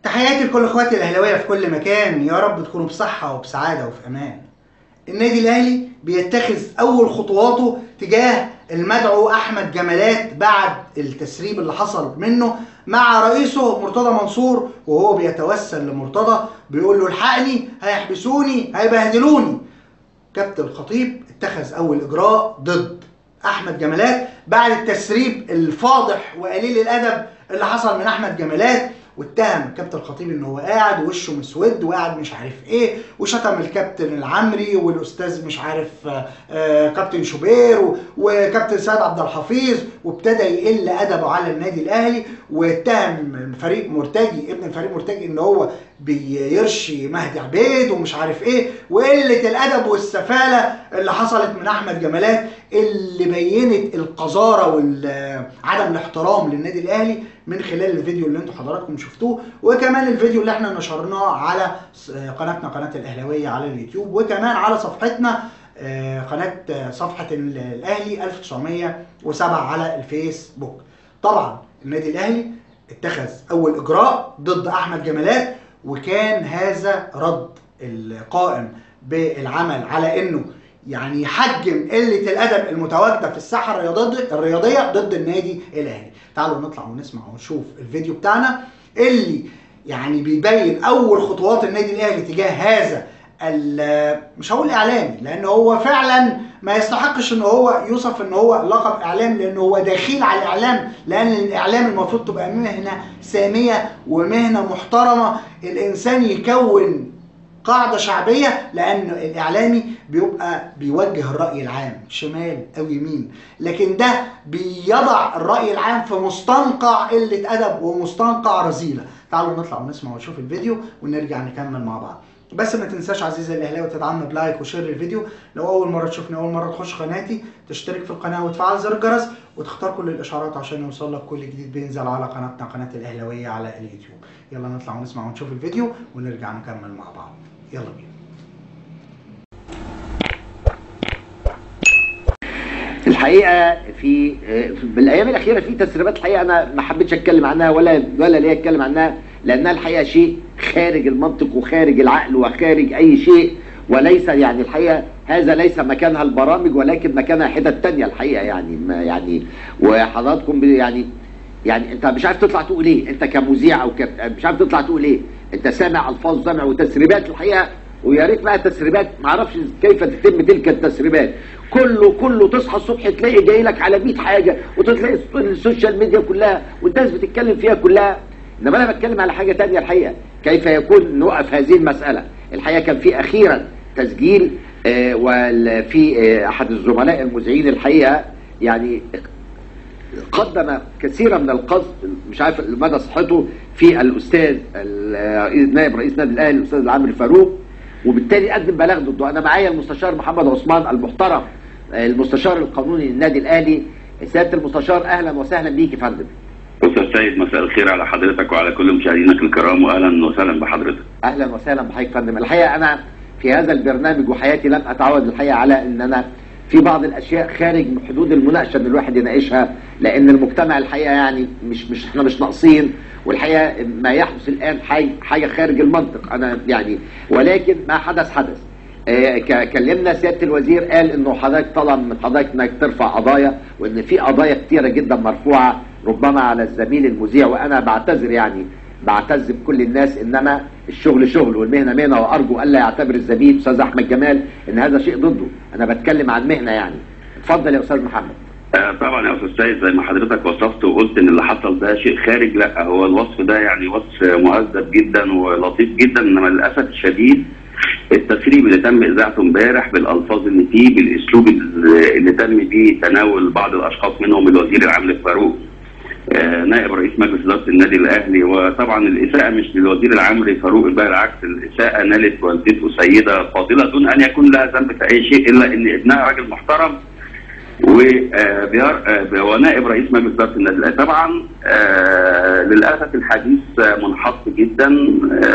تحياتي لكل اخواتي الاهلاويه في كل مكان يا رب تكونوا بصحه وبسعاده وفي امان النادي الاهلي بيتخذ اول خطواته تجاه المدعو احمد جمالات بعد التسريب اللي حصل منه مع رئيسه مرتضى منصور وهو بيتوسل لمرتضى بيقول له الحقني هيحبسوني هيبهدلوني كابتن الخطيب اتخذ اول اجراء ضد احمد جمالات بعد التسريب الفاضح وقليل الادب اللي حصل من احمد جمالات واتهم الكابتن الخطيب ان هو قاعد وشه مسود وقاعد مش عارف ايه وشتم الكابتن العمري والاستاذ مش عارف آه، آه، كابتن شوبير و- وكابتن سيد عبد الحفيظ وابتدى يقل ادبه على النادي الاهلي واتهم فريق مرتجي ابن الفريق مرتجي ان هو بيرشي مهدي عبيد ومش عارف ايه وقله الادب والسفاله اللي حصلت من احمد جمالات اللي بينت القذاره وعدم الاحترام للنادي الاهلي من خلال الفيديو اللي انتوا حضراتكم شفتوه وكمان الفيديو اللي احنا نشرناه على س- قناتنا قناه الاهلاويه على اليوتيوب وكمان على صفحتنا آه، قناه آه، صفحه ال- الاهلي 1907 على الفيسبوك طبعا النادي الاهلي اتخذ اول اجراء ضد احمد جمالات وكان هذا رد القائم بالعمل على انه يعني يحجم قله الادب المتواجده في الساحه الرياضيه الرياضيه ضد النادي الاهلي تعالوا نطلع ونسمع ونشوف الفيديو بتاعنا اللي يعني بيبين اول خطوات النادي الاهلي تجاه هذا ال- مش هقول اعلامي لان هو فعلا ما يستحقش ان هو يوصف ان هو لقب اعلام لان هو دخيل على الاعلام لان الاعلام المفروض تبقى مهنه ساميه ومهنه محترمه الانسان يكون قاعدة شعبية لأن الإعلامي بيبقى بيوجه الرأي العام شمال أو يمين لكن ده بيضع الرأي العام في مستنقع قلة أدب ومستنقع رذيلة تعالوا نطلع ونسمع ونشوف الفيديو ونرجع نكمل مع بعض بس ما تنساش عزيزي الاهلاوي تدعمنا بلايك وشير الفيديو لو اول مره تشوفني اول مره تخش قناتي تشترك في القناه وتفعل زر الجرس وتختار كل الاشعارات عشان يوصلك كل جديد بينزل على قناتنا قناه الاهلاويه على اليوتيوب يلا نطلع ونسمع ونشوف الفيديو ونرجع نكمل مع بعض يلا بينا الحقيقه في في- بالايام الاخيره في تسريبات الحقيقه انا ما حبيتش اتكلم عنها ولا ولا ليا اتكلم عنها لانها الحقيقه شيء خارج المنطق وخارج العقل وخارج اي شيء وليس يعني الحقيقه هذا ليس مكانها البرامج ولكن مكانها حتت تانية الحقيقه يعني ما يعني وحضراتكم ب- يعني يعني انت مش عارف تطلع تقول ايه انت كمذيع او ك... مش عارف تطلع تقول ايه انت سامع الفاظ سامع وتسريبات الحقيقه ويا ريت بقى تسريبات ما اعرفش كيف تتم تلك التسريبات كله كله تصحى الصبح تلاقي جاي لك على 100 حاجه وتلاقي السوشيال ميديا كلها والناس بتتكلم فيها كلها انما انا بتكلم على حاجه تانية الحقيقه كيف يكون نوقف هذه المساله الحقيقه كان في اخيرا تسجيل آه وفي آه احد الزملاء المذيعين الحقيقه يعني قدم كثيرا من القصد مش عارف مدى صحته في الاستاذ ال- نائب رئيس نادي الاهلي الاستاذ العامر فاروق وبالتالي قدم بلاغ ضده انا معايا المستشار محمد عثمان المحترم المستشار القانوني للنادي الاهلي سياده المستشار اهلا وسهلا بيك يا فندم استاذ سيد مساء الخير على حضرتك وعلى كل مشاهدينك الكرام واهلا وسهلا بحضرتك اهلا وسهلا بحضرتك يا فندم الحقيقه انا في هذا البرنامج وحياتي لم اتعود الحقيقه على ان انا في بعض الاشياء خارج من حدود المناقشه ان الواحد يناقشها لان المجتمع الحقيقه يعني مش مش احنا مش ناقصين والحقيقه ما يحدث الان حاجه حاجه خارج المنطق انا يعني ولكن ما حدث حدث آه، ك- كلمنا سياده الوزير قال انه حضرتك طلب من حضرتك انك ترفع قضايا وان في قضايا كتيره جدا مرفوعه ربما على الزميل المذيع وانا بعتذر يعني بعتز بكل الناس انما الشغل شغل والمهنه مهنه وارجو الا يعتبر الزميل استاذ احمد جمال ان هذا شيء ضده انا بتكلم عن مهنه يعني اتفضل يا استاذ محمد آه طبعا يا استاذ سيد زي ما حضرتك وصفت وقلت ان اللي حصل ده شيء خارج لا هو الوصف ده يعني وصف مهذب جدا ولطيف جدا انما للاسف الشديد التسريب اللي تم اذاعته امبارح بالالفاظ اللي فيه بالاسلوب اللي اللي تم بيه تناول بعض الاشخاص منهم الوزير العام فاروق آه، نائب رئيس مجلس اداره النادي الاهلي وطبعا الاساءه مش للوزير العام فاروق بل بالعكس الاساءه نالت والدته سيده فاضله دون ان يكون لها ذنب في اي شيء الا ان ابنها راجل محترم وبيار آه، ونائب رئيس مجلس اداره النادي الاهلي طبعا آه، للاسف الحديث آه، منحط جدا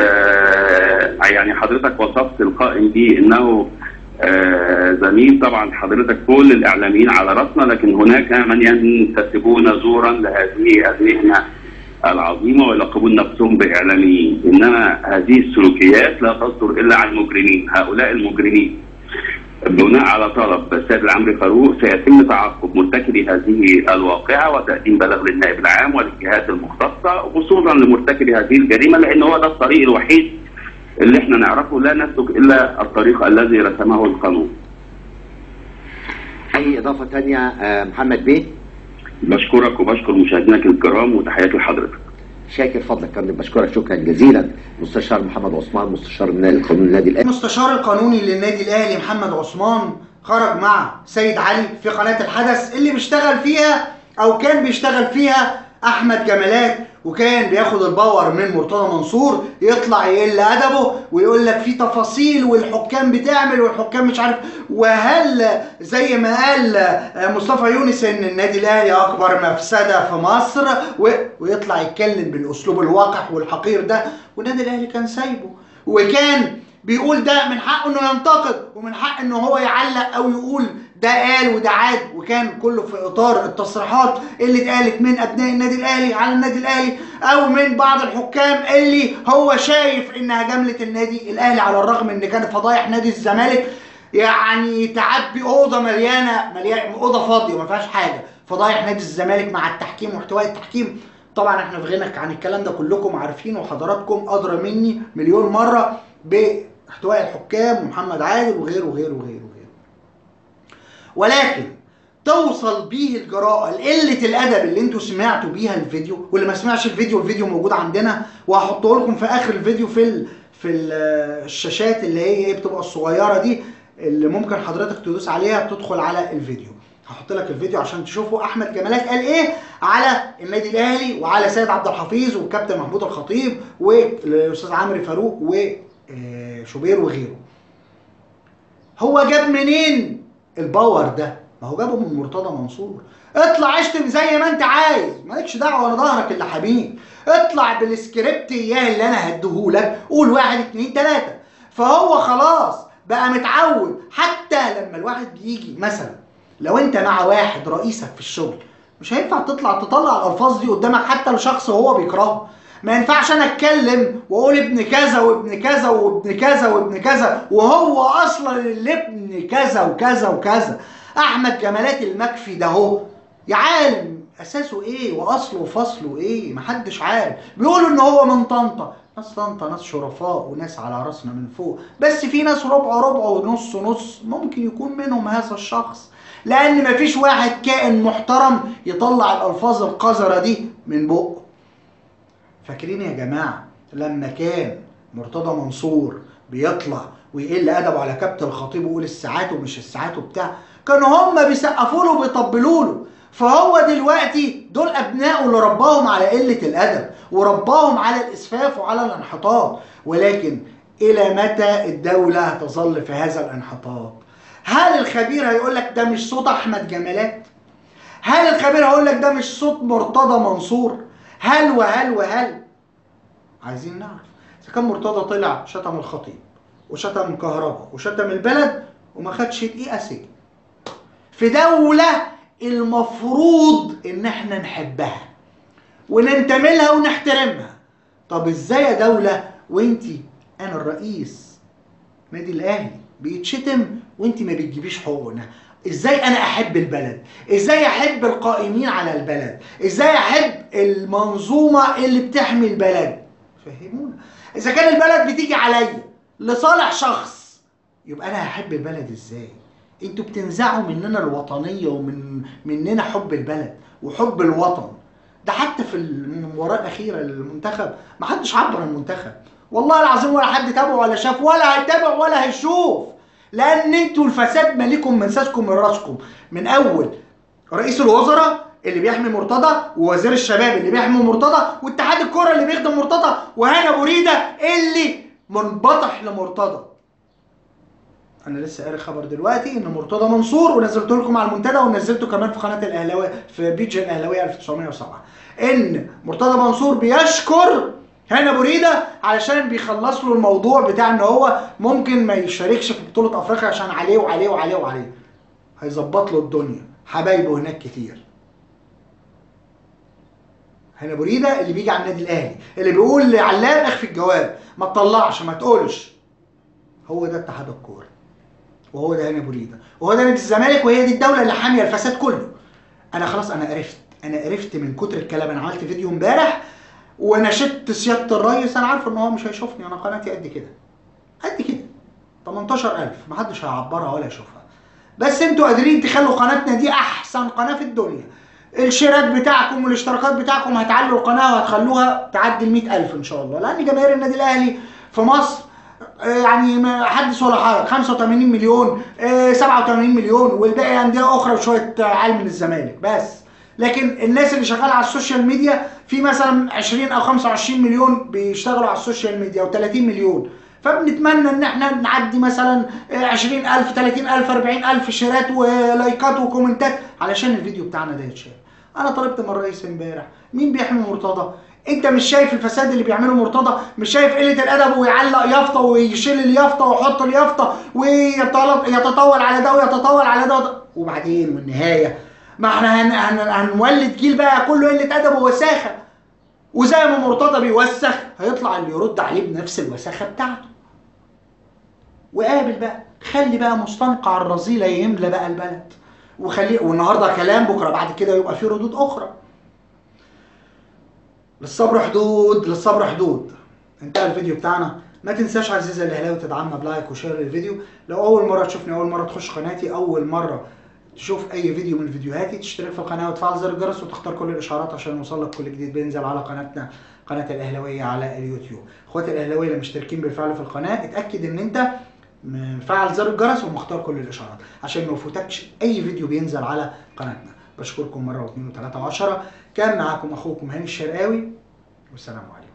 آه، يعني حضرتك وصفت القائم به انه آه، زميل طبعا حضرتك كل الاعلاميين على راسنا لكن هناك من ينتسبون زورا لهذه المهنه العظيمه ويلقبون نفسهم باعلاميين انما هذه السلوكيات لا تصدر الا عن المجرمين هؤلاء المجرمين بناء على طلب السيد العمري فاروق سيتم تعقب مرتكبي هذه الواقعه وتقديم بلاغ للنائب العام وللجهات المختصه وصولا لمرتكبي هذه الجريمه لان هو ده الطريق الوحيد اللي احنا نعرفه لا نسلك الا الطريق الذي رسمه القانون. اي اضافه ثانيه آه، محمد بيه بشكرك وبشكر مشاهدينك الكرام وتحياتي لحضرتك. شاكر فضلك يا فندم بشكرك شكرا جزيلا مستشار محمد عثمان مستشار النادي القانوني النادي الاهلي المستشار القانوني للنادي الاهلي محمد عثمان خرج مع سيد علي في قناه الحدث اللي بيشتغل فيها او كان بيشتغل فيها احمد جمالات وكان بياخد الباور من مرتضى منصور يطلع يقل ادبه ويقول لك في تفاصيل والحكام بتعمل والحكام مش عارف وهل زي ما قال آه، مصطفى يونس ان النادي الاهلي اكبر مفسده في مصر و... ويطلع يتكلم بالاسلوب الوقح والحقير ده والنادي الاهلي كان سايبه وكان بيقول ده من حقه انه ينتقد ومن حق انه هو يعلق او يقول ده قال وده عاد وكان كله في اطار التصريحات اللي اتقالت من ابناء النادي الاهلي على النادي الاهلي او من بعض الحكام اللي هو شايف انها جمله النادي الاهلي على الرغم ان كانت فضايح نادي الزمالك يعني تعبي اوضه مليانه مليانه اوضه فاضيه ما فيهاش حاجه فضايح نادي الزمالك مع التحكيم واحتواء التحكيم طبعا احنا في غنى عن الكلام ده كلكم عارفين وحضراتكم ادرى مني مليون مره باحتواء الحكام ومحمد عادل وغيره وغيره وغيره وغيره ولكن توصل بيه الجراءة لقلة الأدب اللي انتوا سمعتوا بيها الفيديو واللي ما سمعش الفيديو الفيديو موجود عندنا وهحطه لكم في آخر الفيديو في ال... في ال- الشاشات اللي هي ايه بتبقى الصغيرة دي اللي ممكن حضرتك تدوس عليها تدخل على الفيديو هحط لك الفيديو عشان تشوفوا احمد جمالات قال ايه على النادي الاهلي وعلى سيد عبد الحفيظ والكابتن محمود الخطيب والاستاذ عمرو فاروق وشوبير وغيره هو جاب منين الباور ده ما هو جابه من مرتضى منصور اطلع اشتم زي ما انت عايز مالكش دعوه انا ظهرك اللي حبيب اطلع بالسكريبت اياه اللي انا هديهولك قول واحد اتنين تلاته فهو خلاص بقى متعود حتى لما الواحد بيجي مثلا لو انت مع واحد رئيسك في الشغل مش هينفع تطلع تطلع الالفاظ دي قدامك حتى لشخص هو بيكرهه ما ينفعش انا اتكلم واقول ابن كذا وابن كذا وابن كذا وابن كذا وهو اصلا اللي ابن كذا وكذا وكذا احمد جمالات المكفي ده هو يا عالم اساسه ايه واصله وفصله ايه محدش عارف بيقولوا ان هو من طنطا ناس طنطا ناس شرفاء وناس على راسنا من فوق بس في ناس ربع ربع ونص نص ممكن يكون منهم هذا الشخص لان مفيش واحد كائن محترم يطلع الالفاظ القذره دي من بقه فاكرين يا جماعه لما كان مرتضى منصور بيطلع ويقل ادبه على كابتن الخطيب ويقول الساعات ومش الساعات وبتاع كانوا هم بيسقفوا له وبيطبلوا له فهو دلوقتي دول ابنائه اللي رباهم على قله الادب ورباهم على الاسفاف وعلى الانحطاط ولكن الى متى الدوله هتظل في هذا الانحطاط هل الخبير هيقول لك ده مش صوت احمد جمالات هل الخبير هيقول لك ده مش صوت مرتضى منصور هل وهل وهل عايزين نعرف اذا كان مرتضى طلع شتم الخطيب وشتم كهربا وشتم البلد وما خدش دقيقه سجن في دوله المفروض ان احنا نحبها وننتمي لها ونحترمها طب ازاي يا دوله وانتي انا الرئيس نادي الاهلي بيتشتم وانت ما بتجيبيش حقوقنا ازاي انا احب البلد ازاي احب القائمين على البلد ازاي احب المنظومه اللي بتحمي البلد فهمونا اذا كان البلد بتيجي عليا لصالح شخص يبقى انا هحب البلد ازاي انتوا بتنزعوا مننا الوطنيه ومن مننا حب البلد وحب الوطن ده حتى في المباراه الاخيره للمنتخب ما حدش عبر عن المنتخب والله العظيم ولا حد تابع ولا شاف ولا هيتابع ولا هيشوف لان انتوا الفساد مالكم من ساسكم من راسكم من اول رئيس الوزراء اللي بيحمي مرتضى ووزير الشباب اللي بيحمي مرتضى واتحاد الكره اللي بيخدم مرتضى وهنا ابو ريده اللي منبطح لمرتضى انا لسه قاري خبر دلوقتي ان مرتضى منصور ونزلته لكم على المنتدى ونزلته كمان في قناه الاهلاويه في بيج الاهلاويه 1907 ان مرتضى منصور بيشكر هنا بريده علشان بيخلص له الموضوع بتاع ان هو ممكن ما يشاركش في بطوله افريقيا عشان عليه وعليه وعليه وعليه هيظبط له الدنيا حبايبه هناك كتير هاني ابو ريده اللي بيجي على النادي الاهلي اللي بيقول لعلام اخفي الجواب ما تطلعش ما تقولش هو ده اتحاد الكوره وهو ده هاني ابو ريده وهو ده نادي الزمالك وهي دي الدوله اللي حاميه الفساد كله انا خلاص انا قرفت انا قرفت من كتر الكلام انا عملت فيديو امبارح ونشدت سياده الريس انا عارف ان هو مش هيشوفني انا قناتي قد كده قد كده 18000 محدش هيعبرها ولا يشوفها بس انتوا قادرين تخلوا قناتنا دي احسن قناه في الدنيا الشيرات بتاعكم والاشتراكات بتاعكم هتعلوا القناه وهتخلوها تعدي ال 100000 ان شاء الله لان جماهير النادي الاهلي في مصر آه، يعني ما حدث ولا حرج 85 مليون آه، 87 مليون والباقي انديه اخرى وشويه آه، عيال من الزمالك بس لكن الناس اللي شغاله على السوشيال ميديا في مثلا 20 او 25 مليون بيشتغلوا على السوشيال ميديا و30 مليون فبنتمنى ان احنا نعدي مثلا 20000 30000 40000 شيرات ولايكات وكومنتات علشان الفيديو بتاعنا ده يتشاف انا طلبت من الرئيس امبارح مين بيحمي مرتضى انت مش شايف الفساد اللي بيعمله مرتضى مش شايف قله الادب ويعلق يافطه ويشيل اليافطه ويحط اليافطه ويتطول على ده ويتطول على ده وبعدين والنهايه ما احنا هن... هن... هنولد جيل بقى كله قله ادب ووساخه وزي ما مرتضى بيوسخ هيطلع اللي يرد عليه بنفس الوساخه بتاعته وقابل بقى خلي بقى مستنقع الرذيله يملى بقى البلد وخلي والنهارده كلام بكره بعد كده يبقى في ردود اخرى للصبر حدود للصبر حدود انتهى الفيديو بتاعنا ما تنساش عزيزي الاهلاوي تدعمنا بلايك وشير للفيديو لو اول مره تشوفني اول مره تخش قناتي اول مره تشوف اي فيديو من فيديوهاتي تشترك في القناه وتفعل زر الجرس وتختار كل الاشعارات عشان يوصلك كل جديد بينزل على قناتنا قناه الاهلاويه على اليوتيوب اخواتي الاهلاويه اللي مشتركين بالفعل في القناه اتاكد ان انت مفعل زر الجرس ومختار كل الاشعارات عشان ما يفوتكش اي فيديو بينزل على قناتنا بشكركم مره واثنين وثلاثه وعشره كان معاكم اخوكم هاني الشرقاوي والسلام عليكم